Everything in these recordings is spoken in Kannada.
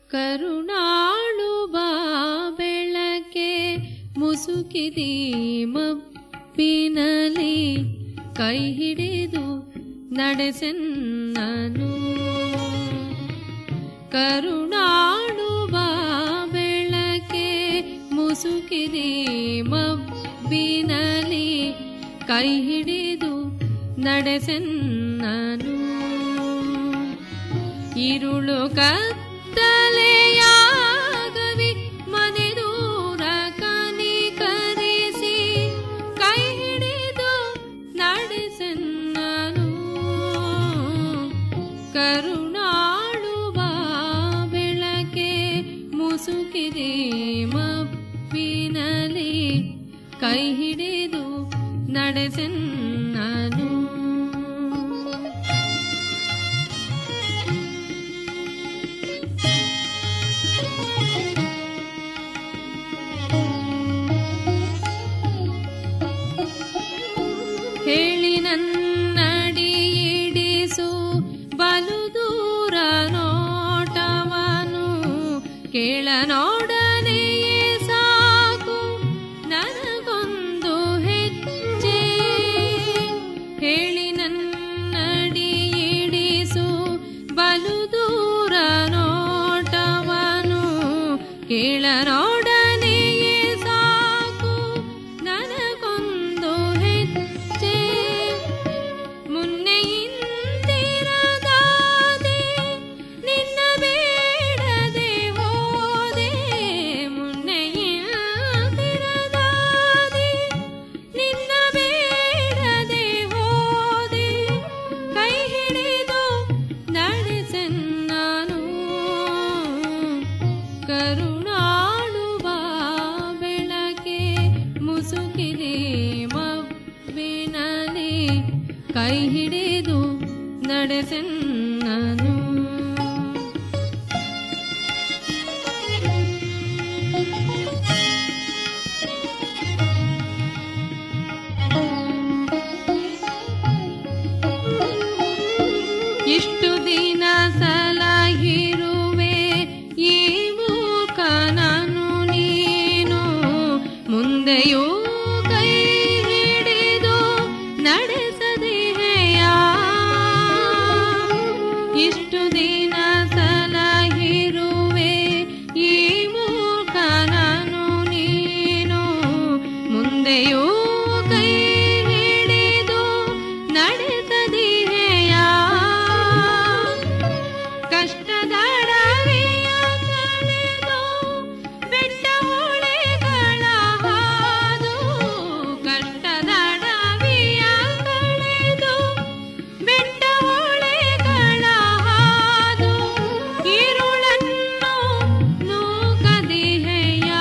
ಕರುಣಾಳು ಬಾ ಬೆಳಕೆ ಮುಸುಕಿದಿ ಮಬ್ಬಿನಲಿ ಕೈ ಹಿಡಿದು ನಡೆಸೆನ್ನನು ಕರುಣಾಳು ಬಾ ಬೆಳಕೆ ಮುಸುಕಿದಿ ಮಬ್ಬಿನಲಿ ಕೈ ಹಿಡಿದು ನಡೆಸೆನ್ನನು ഇരുളു കത്തലയാകവി ಮನೆದೂರ ಕನಿಕರಿಸಿ ಕೈ ಹಿಡಿದು ನಡೆಸೆನ್ನನು ಕರುಣಾಳುವ ಬೆಳಕೆ ಮುಸುಕಿದೆ ಮಬ್ಬಿನಲಿ ಕೈ ಹಿಡಿದು ನಡೆಸೆನ್ನನು ಹೇಳಿ ನನ್ನಡಿಯಿಡಿಸು ಬಲು ದೂರ ನೋಟವನು ಕೇಳನೊಡನೆಯೇ ಸಾಕು ನನಗೊಂದು ಹೆಜ್ಜೆ ಹೇಳಿ ನನ್ನಡಿಯಿಡಿಸು ಬಲು ದೂರ ನೋಟವನು ಕೇಳನೊಡನೆಯೇ ಸಾಕು ನನಗೊಂದು ಹೆಜ್ಜೆ ಮುನ್ನೆಯಿಂದಿರದಾದೆ ನಿನ್ನ ಬೇಡದೆ ಹೋದೆ ಮುನ್ನೆಯಿಂದಿರದಾದೆ ನಿನ್ನ ಬೇಡದೆ ಹೋದೆ ಕೈ ಹಿಡಿದು ನಡೆಸೆನ್ನನು ಕರುಣಾಳುವ ಬೆಳಕೆ ಮುಸುಕಿದೆ ಮಬ್ಬಿನಲಿ ಕೈ ಹಿಡಿದು ನಡೆಸೆನ್ನನು ಇಷ್ಟು ದಿನ ಸಲಹಿರುವೆ ಈ ಮೂಕನನು ನೀನು ಮುಂದೆಯೂ ಕೈ ಹಿಡಿದು ನಡೆಸದೆಯಾ ಇಷ್ಟು ದಿನ ಸಲಹಿರುವೆ ಈ ಮೂಕನನು ನೀನು ಮುಂದೆಯೂ ಕೈ ಹಿಡಿದು ನಡೆಸದೆಯಾ ಕಷ್ಟದಡವಿಯ ಕಳೆದು ಬೆಟ್ಟ ಹೊಳೆಗಳ ಹಾದು ಕಷ್ಟದಡವಿಯ ಕಳೆದು ಬೆಟ್ಟ ಹೊಳೆಗಳ ಹಾದು ಇರುಳನ್ನು ನೂಕದಿಹೆಯ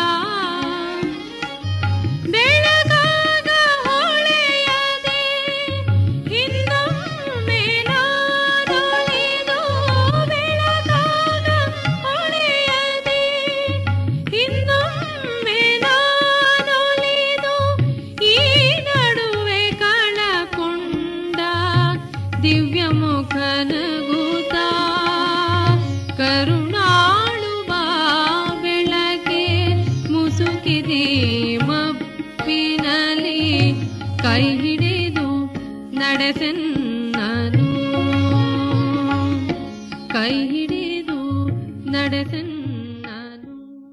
ಬೆಳಗಾಗ ಹೊಳೆಯದೆ ಇನ್ನೊಮ್ಮೆ ನಾನೊಲಿದು ಬೆಳಗಾಗ ಹೊಳೆಯದೆ ಇನ್ನೊಮ್ಮೆ ನಾನೊಲಿದು ಈ ನಡುವೆ ಕಳಕೊಂಡ ದಿವ್ಯ ಮುಖನಗುತ್ತ ಕರುಣಾಳುವ ಬೆಳಕೆ ಮುಸುಕಿದೆ ಮಬ್ಬಿನಲಿ ಕೈ ಹಿಡಿದು ನಡೆಸೆನ್ನನು ಕೈ ಹಿಡಿದು ನಡೆಸೆನ್ನನು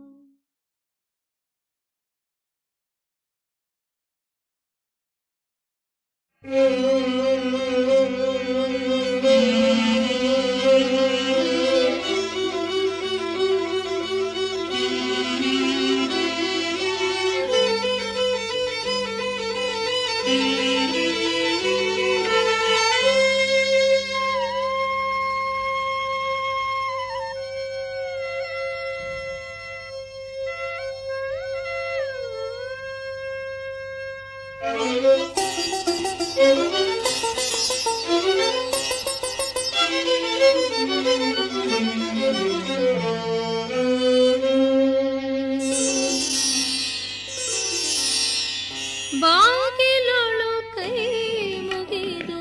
ಬಾಗಿಲೊಳು ಕೈ ಮುಗಿದು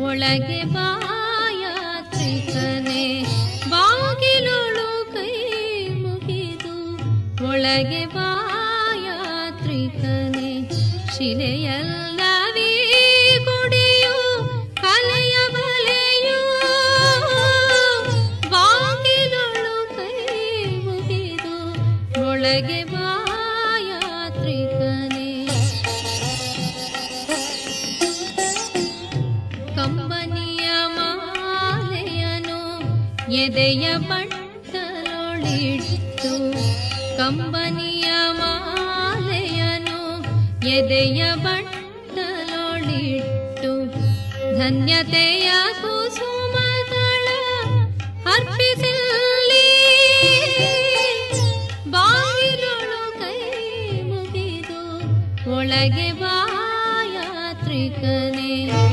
ಒಳಗೆ ಬಾಯಾತ್ರಿಕನೆ ಬಾಗಿಲೊಳು ಕೈ ಒಳಗೆ ಬಾಯಾತ್ರಿಕನೆ ಶಿಲೆಯಲ್ಲವೇ ಕುಡಿಯು ಕಲೆಯ ಬಲೆಯು ಬಾಗಿಲೊಳು ಕೈ ಮುಗಿದು ಒಳಗೆ ಬಾಯಾತ್ರಿಕನೆ ಕಂಬನಿಯ ಮಾಲೆಯನು ಎದೆಯ ಬಟ್ಟಲೊಳಿಟ್ಟು ಕಂಬನಿಯ ಮಾಲೆಯನು ಎದೆಯ ಬಟ್ಟಲೊಳಿಟ್ಟು ಧನ್ಯತೆಯ ಕುಸುಮಗಳ ಅರ್ಪಿಸಲಿ ಬಾಗಿಲೊಳು ಕೈ ಮುಗಿದು ಒಳಗೆ ಬಾಯಾತ್ರಿಕನೇ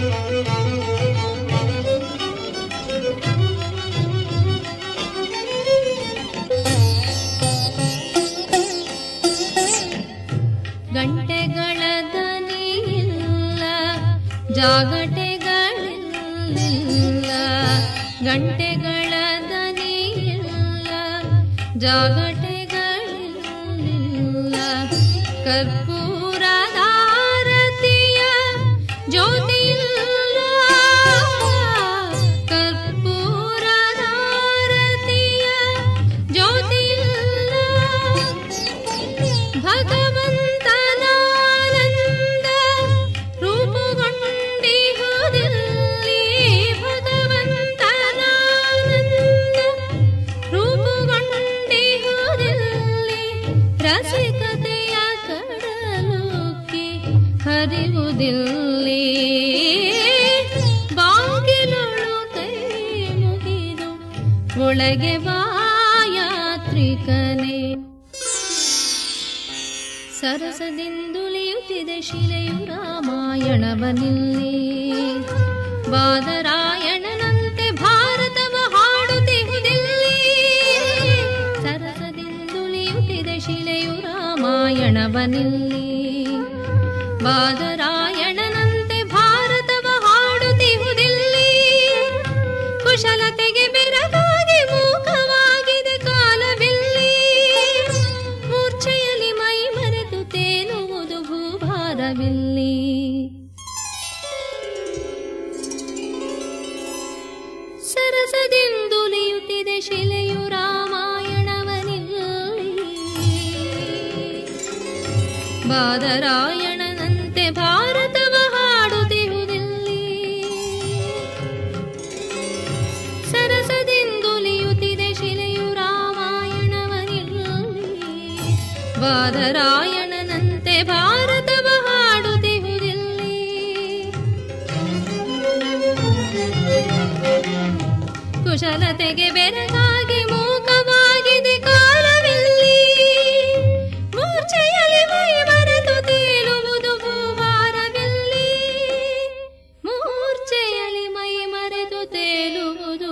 ಗಂಟೆಗಳ ದನಿಯಿಲ್ಲ ಜಾಗಟೆಗಳಿಲ್ಲ ಗಂಟೆಗಳ ದನಿಯಿಲ್ಲ ಜಾಗಟೆಗಳಿಲ್ಲ ಕರ್ಪೂರದಾರತಿಯ ಜ್ಯೋತಿಯಿಲ್ಲ ಕರ್ಪೂರದಾರತಿಯ ಜ್ಯೋತಿಯಿಲ್ಲ ಭಗವಂತನಾನಂದ ರೂಪುಗೊಂಡಿಹುದಿಲ್ಲಿ ಭಗವಂತನಾನಂದ ರೂಪುಗೊಂಡಿಹುದಿಲ್ಲಿ ರಸಿಕತೆಯ ಕಡಲುಕ್ಕಿ ಹರಿವುದಿಲ್ಲಿ ಬಾಗಿಲೊಳು ಕೈ ಮುಗಿದು ಒಳಗೆ ಬಾಯಾತ್ರಿಕನೇ ಸರಸದಿಂದುಲಿಯುತ್ತಿದೆ ಶಿಲೆಯು ರಾಮಾಯಣವನಿಲ್ಲಿ ಬಾದರಾಯಣನಂತೆ ಭಾರತವ ಹಾಡುತ್ತಿಹುದಿಲ್ಲಿ ಸರಸದಿಂದುಲಿಯುತ್ತಿದೆ ಶಿಲೆಯು ರಾಮಾಯಣವನಿಲ್ಲಿ ಬಾದರಾಯಣನಂತೆ ಭಾರತವ ಹಾಡುತ್ತಿಹುದಿಲ್ಲಿ ಕುಶಲತೆಗೆ ಬೆರಗಾಗಿ ಮೂಕವಾಗಿದೆ ಕಾಲವಿಲ್ಲಿ ಮೂರ್ಛೆಯಲ್ಲಿ ಮೈ ಮರೆತು ತೇಲುವುದು ಭೂಭಾರವಿಲ್ಲಿ ಸರಸದಿಂದುಲಿಯುತ್ತಿದೆ ಶಿಲೆಯು ರಾಮಾಯಣವನಿಲ್ಲಿ ಬಾದರಾಯಣನಂತೆ ಭಾರತವ ಹಾಡುತ್ತಿಹುದಿಲ್ಲಿ ಸರಸದಿಂದುಲಿಯುತ್ತಿದೆ ಶಿಲೆಯು ರಾಮಾಯಣವನಿಲ್ಲಿ ಬಾದರಾಯಣನಂತೆ ಭಾರತವ ಹಾಡುತ್ತಿಹುದಿಲ್ಲಿ ಕುಶಲತೆಗೆ ಬೆರಗಾಗಿ ಮೂಕವಾಗಿದೆ ಕಾಲವಿಲ್ಲಿ ಮೂರ್ಛೆಯಲ್ಲಿ ಮೈ ಮರೆತು ತೇಲುವುದು ಭೂಭಾರವಿಲ್ಲಿ ಮೂರ್ಛೆಯಲ್ಲಿ ಮೈ ಮರೆತು ತೇಲುವುದು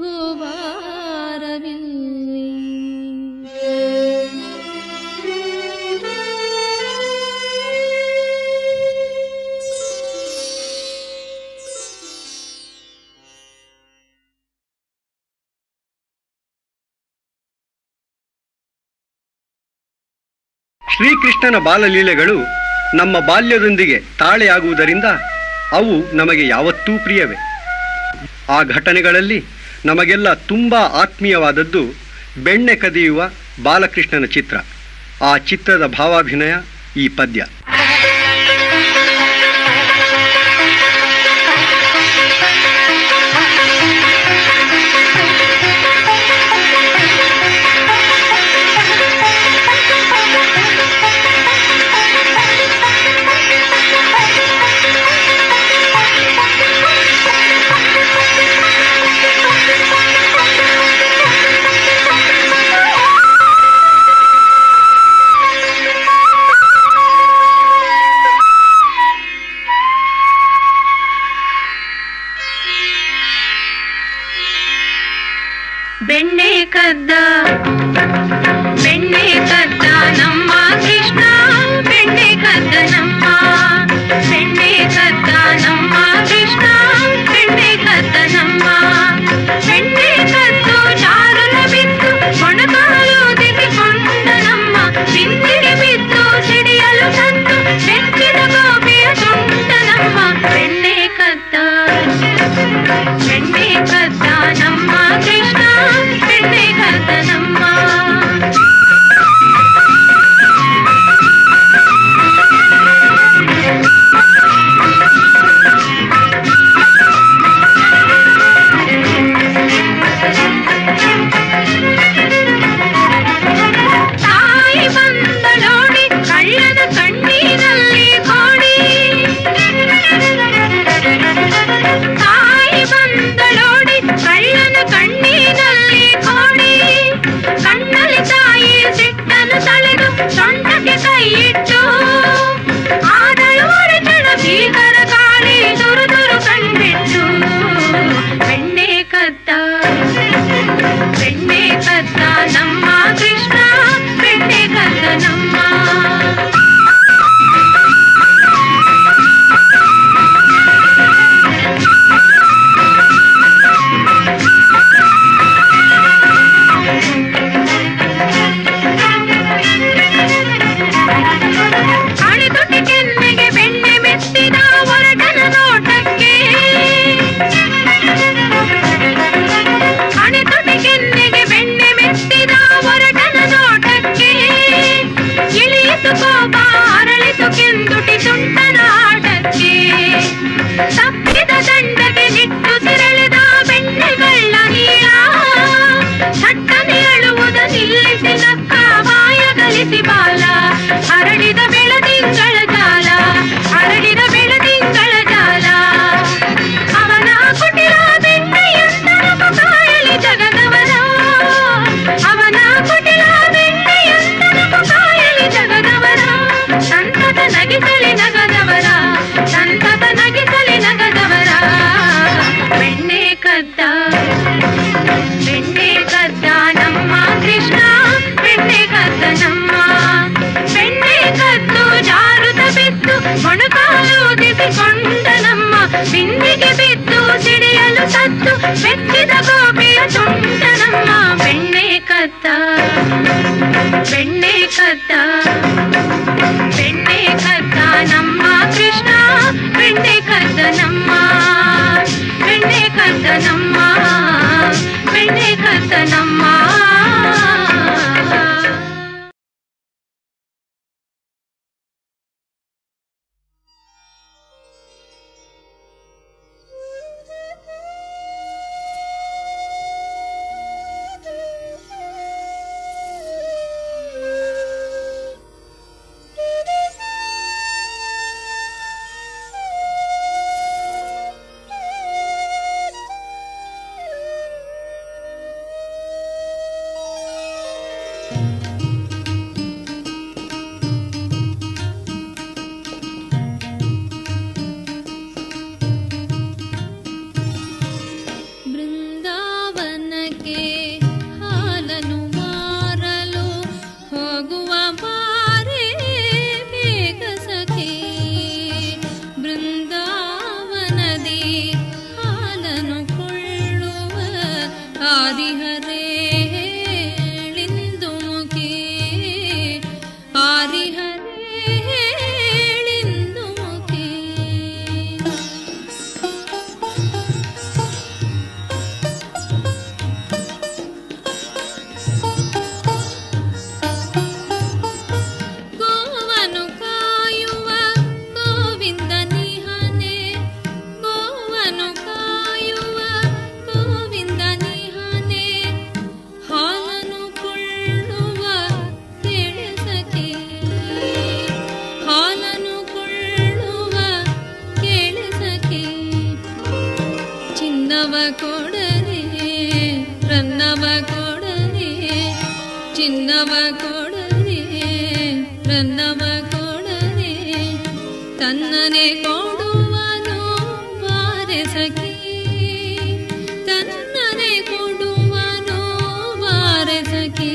ಭೂಭಾರವಿಲ್ಲಿ ಶ್ರೀಕೃಷ್ಣನ ಬಾಲಲೀಲೆಗಳು ನಮ್ಮ ಬಾಲ್ಯದೊಂದಿಗೆ ತಾಳೆಯಾಗುವುದರಿಂದ ಅವು ನಮಗೆ ಯಾವತ್ತೂ ಪ್ರಿಯವೇ ಆ ಘಟನೆಗಳಲ್ಲಿ ನಮಗೆಲ್ಲ ತುಂಬ ಆತ್ಮೀಯವಾದದ್ದು ಬೆಣ್ಣೆ ಕದಿಯುವ ಬಾಲಕೃಷ್ಣನ ಚಿತ್ರ ಆ ಚಿತ್ರದ ಭಾವಾಭಿನಯ ಈ ಪದ್ಯ ಬಿಸಿ ಬಾಲ ಹರಡಿದ ಬೆಳದಿಂಗಳ ಜಾಲ ಹರಡಿದ ಬೆಳದಿಂಗಳ ಜಾಲ ಅವನ ಕುಟಿಲ ಬೆಣ್ಣೆಯಂತರಪ ಕಾಯಲಿ ಜಗದವರ ಅವನ ಕುಟಿಲ ಬೆಣ್ಣೆಯಂತರಪ ಕಾಯಲಿ ಜಗದವರ ಸಂತತ ನಗಿಸಲಿ ನಗದವರ ಸಂತತ ನಗಿಸಲಿ ನಗದವರ ಬೆಣ್ಣೆ ಕದ್ದ ಬೆಣ್ಣೆ ಕದ್ದ ನಮ್ಮ ಕೃಷ್ಣ ಬೆಣ್ಣೆ ಕದ್ದ ನಮ್ಮ ಬೆಣ್ಣೆ ಕದ್ದು ಜಾರುತ ಬಿದ್ದು ಮೊಣಕಾಲೂದಿಸಿಕೊಂಡ ನಮ್ಮ ಬಿಂದಿಗೆ ಬಿದ್ದು ಸಿಡಿಯಲು ಸತ್ತು ಬೆಚ್ಚಿದ ಗೋಪಿಯ ತುಂಡ ನಮ್ಮ ಬೆಣ್ಣೆ ಕದ್ದ ಬೆಣ್ಣೆ ಕದ್ದ ಬೆಣ್ಣೆ ಕದ್ದ ನಮ್ಮ ಕೃಷ್ಣ ಬೆಣ್ಣೆ ಕದ್ದ ನಮ್ಮ ಬೆಣ್ಣೆ ಕದ್ದ ನಮ್ಮ ಬೆಣ್ಣೆ ಕದ್ದ ನಮ್ಮ ಬೃಂದಾವನಕ್ಕೆ ಹಾಲನು ಮಾರಲು ಹೋಗುವ ಬಾರೆ ಬೇಗ ಸಖಿ ಬೃಂದಾವನದಿ ಹಾಲನು ಕೊಳ್ಳುವ ಆದಿಹರೇ ಹೇಳಿಂದು ಮುಖಿ ಆದಿಹರೇ ಹೇಳಿಂದು ಮುಖಿ ಗೋವನು ಕಾಯುವ ಗೋವಿಂದ ನಿಹನೆ ಗೋವನು ಕಾಯುವ ಗೋವಿಂದ ನಿಹನೆ ಹಾಲನು ಕೊಳ್ಳುವ ಕೆಳಸಕೆ ಹಾಲನು ಕೊಳ್ಳುವ ಕೆಳಸಕೆ ಚಿನ್ನವ ಕೊಡರೆ ರನ್ನವ ಕೊಡರೆ ಚಿನ್ನವ ಕೊಡರೆ ರನ್ನವ ಕೊಡರೆ ತನ್ನನೆ ಕೊಡುವನು ಬಾರೆ ಸಖಿ ತನ್ನನೆ ಕೊಡುವನು ಬಾರೆ ಸಖಿ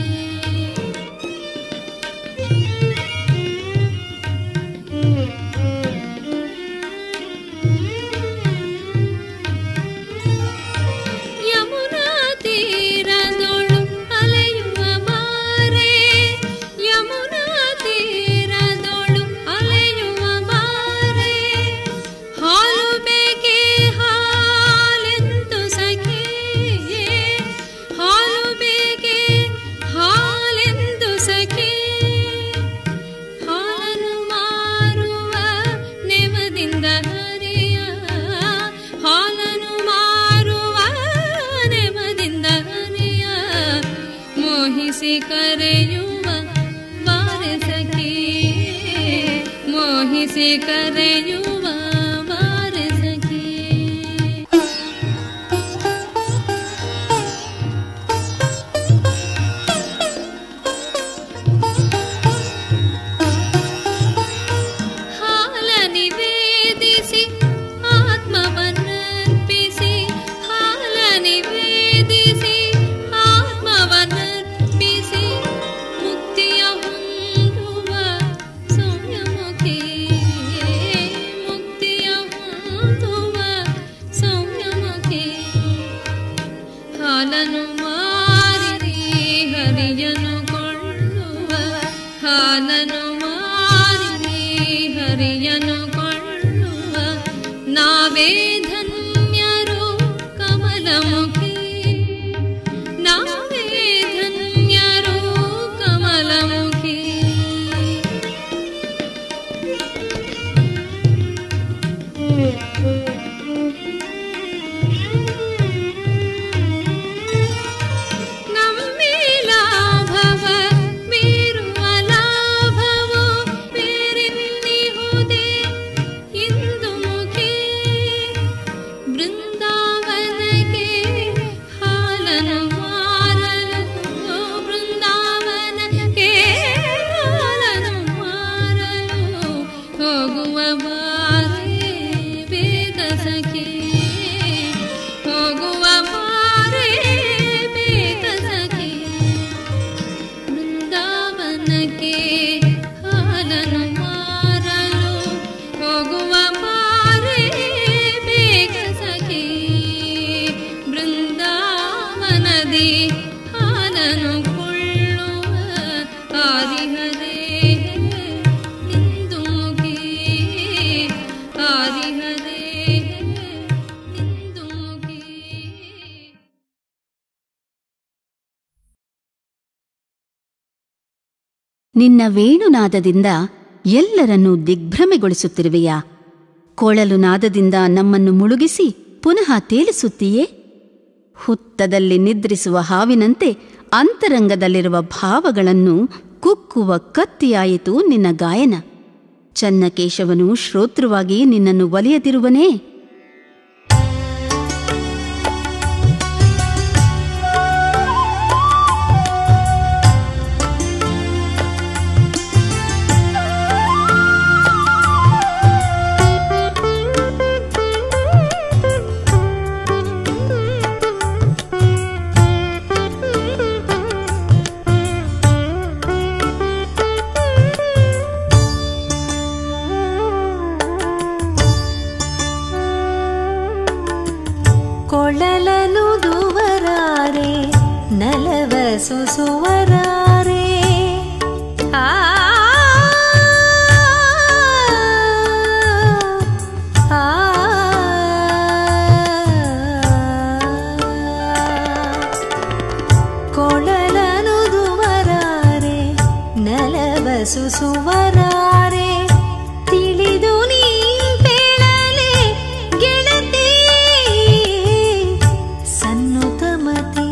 ಯಮುನಾ ತೀರದೊಳು ಅಲೆಯುವ ಬಾರೆ ಯಮುನಾ ತೀರದೊಳು ಅಲೆಯುವ ಬಾರೆ ಹಾಲು ಬೇಕೆ ಹಾಲೆಂದು ಸಖಿ ಹಾಲು ಬೇಕೆ ಹಾಲೆಂದು ಸಖಿ ಹಾಲನ್ನು ಮಾರುವ ನೆವದಿಂದ ಹರಿಯ ಹಾಲನ್ನು ಮಾರುವ ನೆವದಿಂದ ಹರಿಯ ಮೋಹಿಸಿ ಕರೆಯುವ ಬಾರೆ ಸಖಿ ಮೋಹಿಸಿ ಕರೆಯುವ ಬಾರೆ ಸಖಿ ಹಾಲ ನಿವೇದಿಸಿ ಆತ್ಮವನ್ನರ್ಪಿಸಿ ಹಾಲ ನಿವೇದಿಸಿ ಆತ್ಮವನ್ನರ್ಪಿಸಿ ಮುಕ್ತಿಯ ಹೊಂದುವ ಸೌಮ್ಯಮುಖಿ ಮುಕ್ತಿಯ ಹೊಂದುವ ಸೌಮ್ಯಮುಖಿ ಹಾಲನು ಮಾರಿರಿ ಹರಿಯನು ಕೊಳ್ಳುವ ಹಾಲನು ಮಾರಿರಿ ಹರಿಯನು ಕೊಳ್ಳುವ ನಾವೇ ಧನ್ಯರು ಕಮಲಮುಖಿ ನಾವೇ ಧನ್ಯರು ಕಮಲಮುಖಿ ನಮ್ಮೇಲಾಭವ ಬೀರುವ ಅನ್ನಕ್ಕೆ ಹಾಲನ್ನು ಮಾರಲು ಹೋಗುವ ಮಾರೇ ಬೇಗ ಸಖಿ ಬೃಂದಾವನದಿ ಹಾಲನ್ನು ಕೊಳ್ಳುವ ಆರಿಹರೇ ನಿಂದು ಮುಗಿ ಆರಿಹರೇ ನಿಂದು ಮುಗಿ ನಿನ್ನ ವೇಣುನಾದದಿಂದ ಎಲ್ಲರನ್ನೂ ದಿಗ್ಭ್ರಮೆಗೊಳಿಸುತ್ತಿರುವೆಯಾ ಕೊಳಲು ನಾದದಿಂದ ನಮ್ಮನ್ನು ಮುಳುಗಿಸಿ ಪುನಃ ತೇಲಿಸುತ್ತೀಯೇ ಹುತ್ತದಲ್ಲಿ ನಿದ್ರಿಸುವ ಹಾವಿನಂತೆ ಅಂತರಂಗದಲ್ಲಿರುವ ಭಾವಗಳನ್ನು ಕುಕ್ಕುವ ಕತ್ತಿಯಾಯಿತು ನಿನ್ನ ಗಾಯನ ಚನ್ನಕೇಶವನು ಶ್ರೋತೃವಾಗಿ ನಿನ್ನನ್ನು ಒಲಿಯದಿರುವನೇ ಕೊಳಲನು ದುವರಾರೆ ನಲವ ಸುಸುವರಾರೆ ಆ ಆ ಕೊಳಲನು ದುವರಾರೆ ನಲವ ಸುಸುವರಾರೆ ತಿಳಿದು ನೀ ಬೇಳಲೆ ಗೆಳತಿ ಸನ್ನುತಮತಿ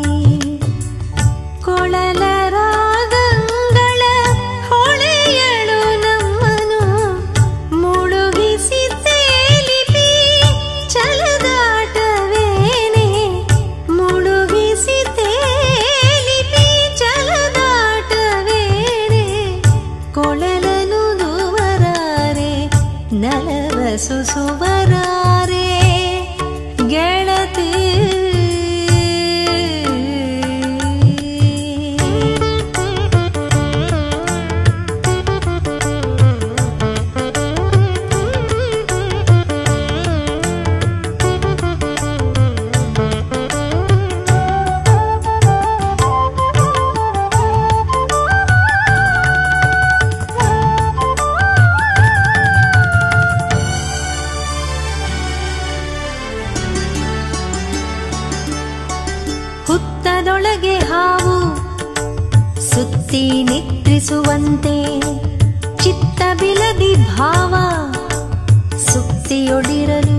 ಕೊಳಲ ರಾಗಗಳ ಹೊಳೆಯಳು ನಮ್ಮನು ಮುಳುಗಿಸಿ ತೇಲಿಪಿ ಚಲದಾಟವೇನೆ ಮುಳುಗಿಸಿ ತೇಲಿಪಿ ಚಲದಾಟವೇನೆ ಕೊಳಲನು ದುವರಾರೆ ನಲವ ಸುಸುವರಾರೆ ಗೆಳತಿ ಹುತ್ತದೊಳಗೆ ಹಾವು ಸುತ್ತಿ ನಿದ್ರಿಸುವಂತೆ ಚಿತ್ತ ಬಿಲದಿ ಭಾವ ಸುತ್ತಿಯೊಡಿರಲು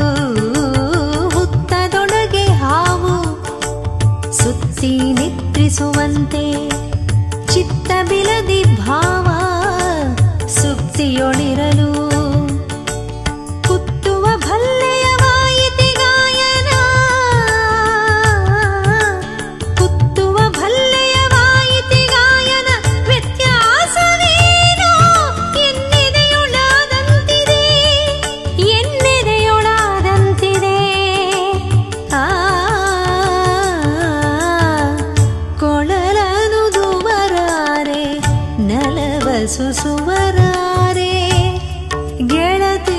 ಹುತ್ತದೊಳಗೆ ಹಾವು ಸುತ್ತಿ ನಿದ್ರಿಸುವಂತೆ ಚಿತ್ತ ಬಿಲದಿ ಭಾವ ಸುಪ್ತಿಯೊಳಿರಲು ಕುತ್ತುವ ಭಲ್ಲೆಯ ವಾಯಿತಿ ಗಾಯನ ಕುತ್ತುವ ಭಲ್ಲೆಯ ವಾಯಿತಿ ಗಾಯನ ವ್ಯತ್ಯಾಸವೇನೋ ಎನ್ನೆದೆಯೊಳಾದಂತಿದೆ ಎನ್ನೆದೆಯೊಳಾದಂತಿದೆ ಆ ಕೊಳಲನು ದುವರಾರೆ ನಲವ ಸುಸುವರಾರೆ ಗೆಳತಿ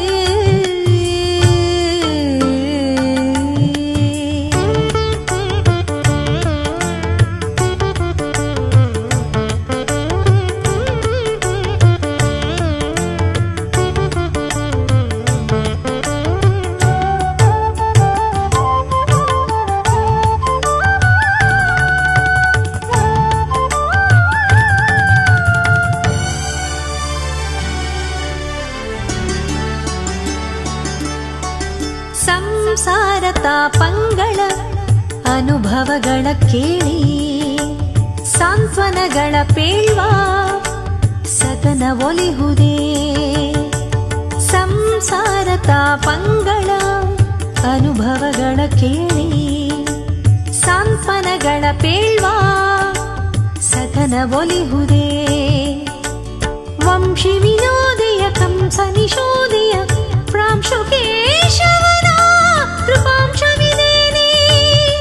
ಸಂಸಾರ ತಾಪಂಗಳ ಅನುಭವಗಳ ಕೇಳಿ ಸಾಂತ್ವನಗಳ ಪೇಳ್ವ ಸದನ ಒಲಿಹುದೇ ಸಂಸಾರ ತಾಪಂಗಳ ಅನುಭವಗಳ ಕೇಳಿ ಸಾಂತ್ವನಗಳ ಪೇಳ್ವ ಸದನ ಒಲಿಹುದೇ ವಂಶಿ ವಿನೋದಿಯ ಕಂಸ ನಿಶೋದಿಯ ಪ್ರಾಂಶು ಕೇಶವನ ಕೃಪಾಂಶವಿದೇನೆ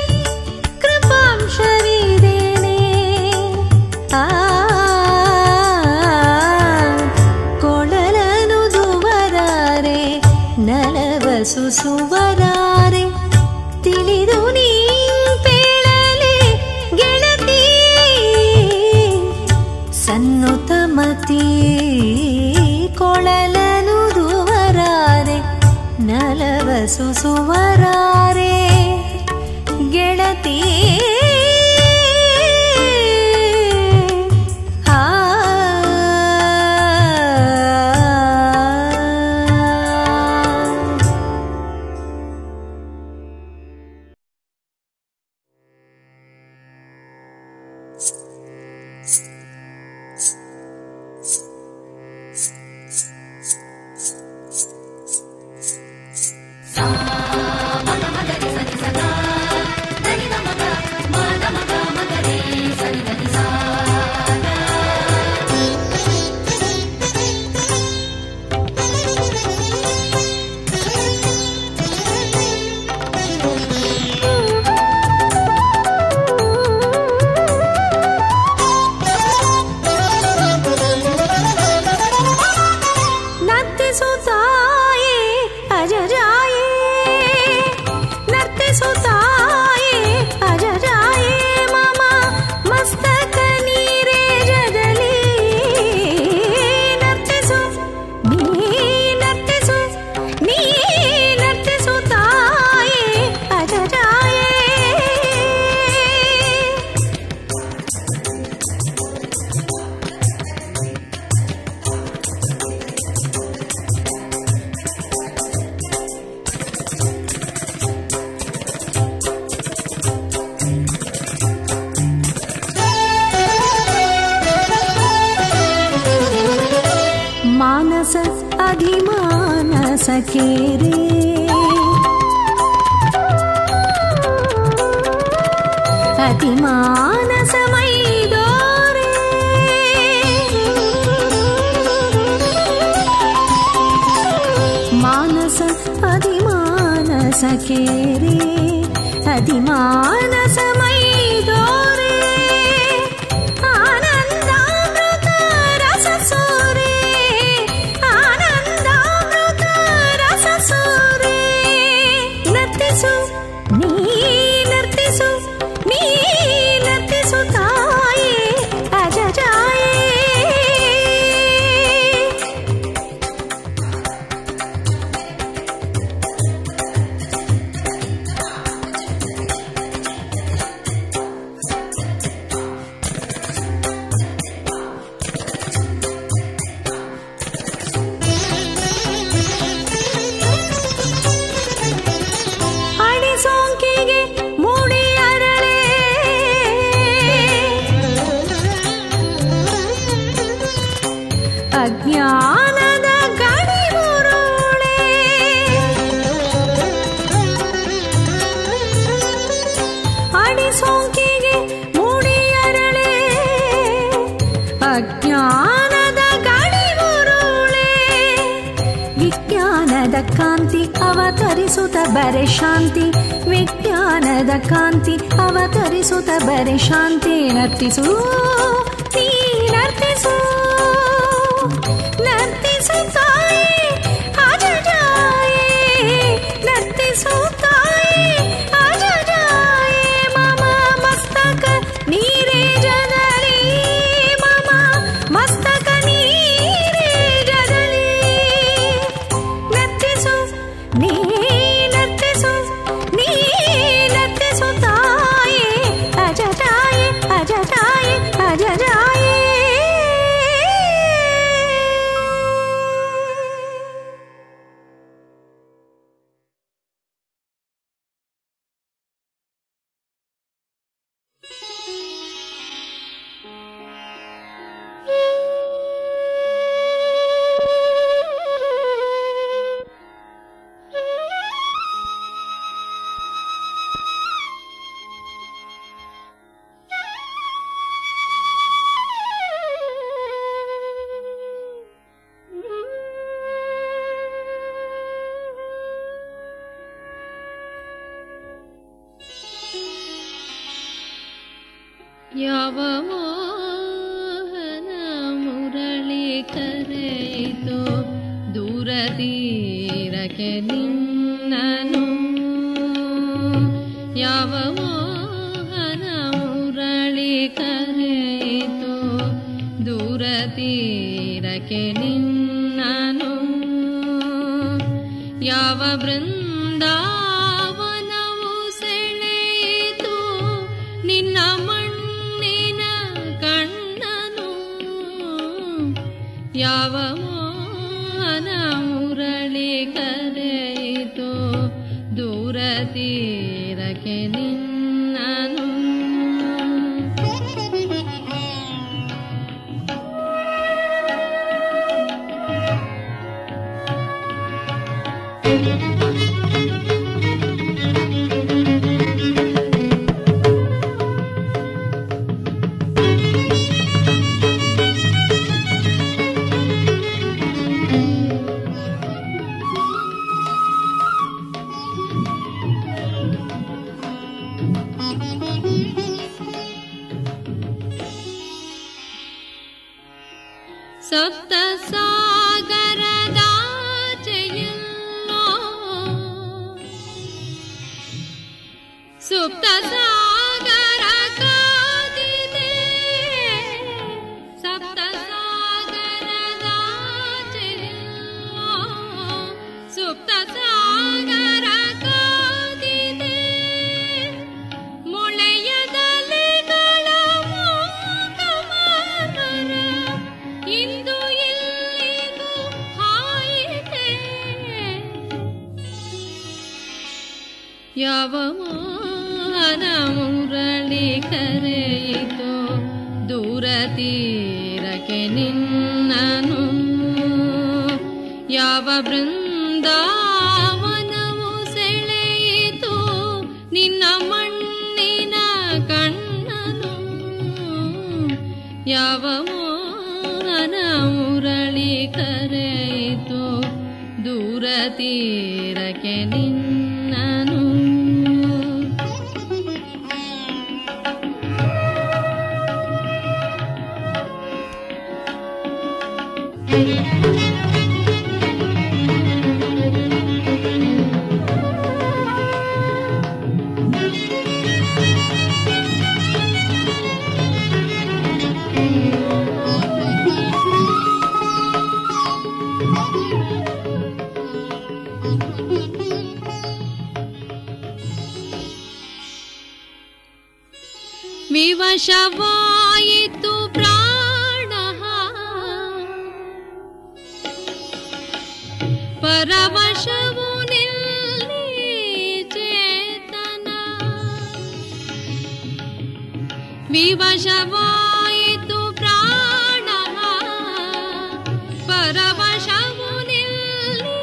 ಕೃಪಾಂಶವಿದೇನೆ ಆ ಸುಸುವರಾರೆ ತಿಳಿದು ನೀ ಪೇಳಲೆ ಗೆಳತಿ ಸನ್ನುತಮತಿ ಕೊಳಲನು ದುವರಾರೆ ನಲವ ಸುಸುವರಾರೆ ಗೆಳತಿ ಆ ನರ್ತಿಸುತ್ತಾಯೇ ಅಜಜಾಯೇ ನರ್ತಿಸುತ್ತಾಯೇ ಅಜಜಾಯೇ ಮಮ ಮಸ್ತಕ ನೀರೇ ಜಗಲಿ ನರ್ತಿಸು ನೀ ನರ್ತಿಸು ನೀ ನರ್ತಿಸುತ್ತಾಯೇ ಅಜಜಾಯೇ ಮಾನಸ ಅಧಿಮಾನಸ ಕೇರೆ ಅತಿಮಾನಸ ಮೈದೋರೆ ಮಾನಸ ಅಧಿಮಾನಸ ಕೇರೆ ಅಧಿಮಾನಸ ಮೈದೋರೆ ಆನಂದಾಮೃತ ರಸ ಸೂರೆ ಆನಂದಾಮೃತ ರಸ ಸೂರೆ ನರ್ತಿಸು ನೀ ನರ್ತಿಸು ನೀ ನರ್ತಿಸು ತಾಯೇ ಅಜಜಾಯೇ ಹಣಿ ಸೋಂಕಿಗೆ ಮೂಡಿ ಅರಳೆ ಅಜ್ಞಾನದ ಗಡಿ ಉರುಳೆ ಹಣಿ ಸೋಂಕಿಗೆ ಮೂಡಿ ಅರಳೆ ಅಜ್ಞಾನದ ಗಡಿ ಉರುಳೆ ವಿಜ್ಞಾನದ ಕಾಂತಿ ಅವತರಿಸುತ್ತ ಬರೆ ಶಾಂತಿ ವಿಜ್ಞಾನದ ಕಾಂತಿ ಅವತರಿಸುತ್ತ ಬರೆ ಶಾಂತಿ ನರ್ತಿಸು ನೀ ನರ್ತಿಸು ನರ್ತಿಸು ತಾಯೇ ಅಜಜಾಯೇ ನರ್ತಿಸು ತಾಯೇ ಅಜಜಾಯೇ ಮಮ ಮಸ್ತಕ ನೀರೇ ಜಗಲಿ ಮಮ ಮಸ್ತಕ ನೀರೇ ಜಗಲಿ ನರ್ತಿಸು ನೀ ನರ್ತಿಸು ನೀ ನರ್ತಿಸು ತಾಯೇ ಅಜಜಾಯೇ ಅಜಜಾಯೇ ಅಜಜಾಯೇ ಯಾವ ಮೋಹನ ಮುರಳಿ ಕರೆಯಿತು ದೂರ ತೀರಕ್ಕೆ ನಿನ್ನ ತೀರಕ್ಕೆ ನಿನ್ನನು ಯಾವ ಬೃಂದಾವನವು ಸೆಳೆಯಿತು ನಿನ್ನ ಮಣ್ಣಿನ ಕಣ್ಣನು ಯಾವ ಮೋಹನ ಮುರಳಿ ಕರೆಯಿತು ದೂರ ತೀರಕ್ಕೆ ನಿನ್ನನು ಸಪ್ತ ಸಾಗರದಾಚೆಯಲ್ಲೋ ಸುಪ್ತ ಸಾಗರ ಕಾದಿದೆ ಸಪ್ತ ಸಾಗರದಾಚೆಯಲ್ಲೋ ಸುಪ್ತ ಸಾಗರ ಕಾದಿದೆ ಮೊಳೆಯದಲೆಗಳ ಮೂಕಮರ ಇಂದು ಎಲ್ಲಿಗೂ ಹಾಯಿದೆ ಯಾವ ಮಾನ ಮುರಳಿ ಕರೆಯಿತು ದೂರ ತೀರಕ್ಕೆ ನಿನ್ನನು ಯಾವ ಬೃಂದಾವನವು ಸೆಳೆಯಿತು ನಿನ್ನ ಮಣ್ಣಿನ ಕಣ್ಣನು ಯಾವ ಮೋಹನ ಮುರಳಿ ಕರೆಯಿತು ದೂರ ತೀರಕ್ಕೆ ನಿನ್ನನು ವಿವಶವಾಯಿತು ಪ್ರಾಣ ಪರವಶವು ನಿಲ್ಲಿ ಚೇತನ ವಿವಶವಾಯಿತು ಪ್ರಾಣ ಪರವಶವು ನಿಲ್ಲಿ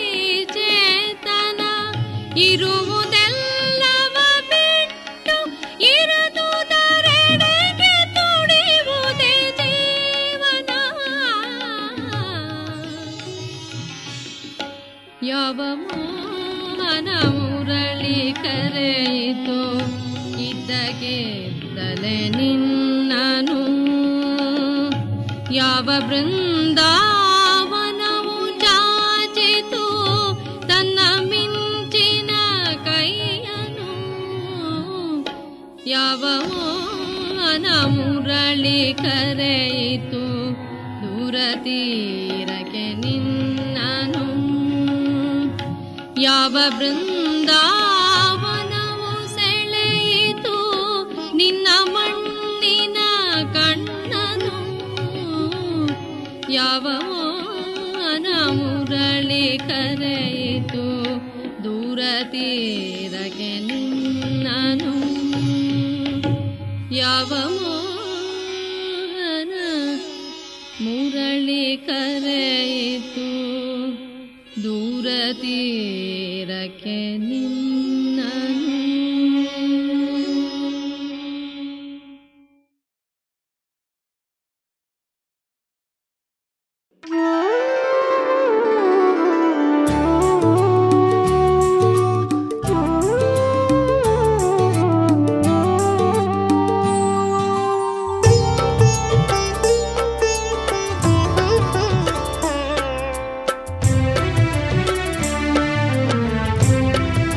ಚೇತನ ಇರುವುದೆಲ್ಲವ ಬಿಟ್ಟು ಇರದುದರೆಡೆಗೆ ತುಡಿಯುವುದೇ ಜೀವನ ಯಾವ ಮೋಹನ ಮುರಳಿ ಕರೆಯಿತು ಇದ್ದಗೆದ್ದಲೆ ನಿನ್ನನು ಯಾವ ಬೃಂದಾವನವು ಚಾಚಿತು ತನ್ನ ಮಿಂಚಿನ ಕೈಯನು ಯಾವ ಮೋಹನ ಮುರಳಿ ಕರೆಯಿತು ದೂರ ತೀರಕ್ಕೆ ನಿನ್ನನು ಯಾವ ಬೃಂದಾವನವು ಸೆಳೆಯಿತು ನಿನ್ನ ಮಣ್ಣಿನ ಕಣ್ಣನು ಯಾವ ಮೋಹನ ಮುರಳಿ ಕರೆಯಿತು ದೂರ ತೀರಕ್ಕೆ ನಿನ್ನನು ಯಾವ ಮೋಹನ ಮುರಳಿ ಕರೆಯಿತು ದೂರ ತೀರಕ್ಕೆ ನಿನ್ನನು Thank you.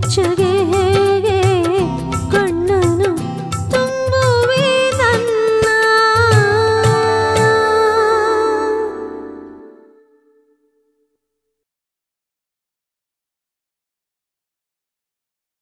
ಮೆಚ್ಚುಗೆ